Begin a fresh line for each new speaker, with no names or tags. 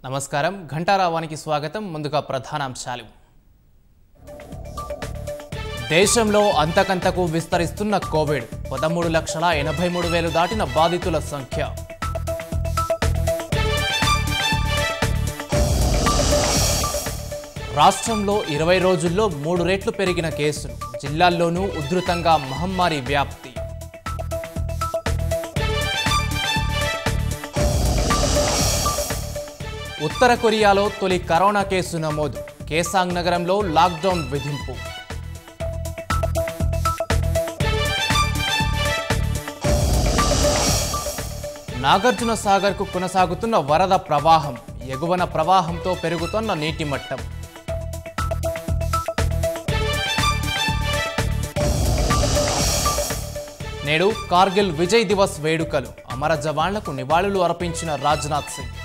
నమస్కారం ఘంటారావానికి స్వాగతం ముందుగా ప్రధానాంశాలు దేశంలో అంతకంతకు విస్తరిస్తున్న కోవిడ్ పదమూడు లక్షల ఎనభై మూడు వేలు దాటిన బాధితుల సంఖ్య రాష్ట్రంలో ఇరవై రోజుల్లో మూడు రెట్లు పెరిగిన కేసులు జిల్లాల్లోనూ ఉధృతంగా మహమ్మారి వ్యాప్తి ఉత్తర కొరియాలో తొలి కరోనా కేసు నమోదు కేసాంగ్ నగరంలో లాక్డౌన్ విధింపు నాగార్జున సాగర్కు కొనసాగుతున్న వరద ప్రవాహం ఎగువన ప్రవాహంతో పెరుగుతున్న నీటి మట్టం నేడు కార్గిల్ విజయ్ దివస్ వేడుకలు అమర జవాన్లకు నివాళులు అర్పించిన రాజ్నాథ్ సింగ్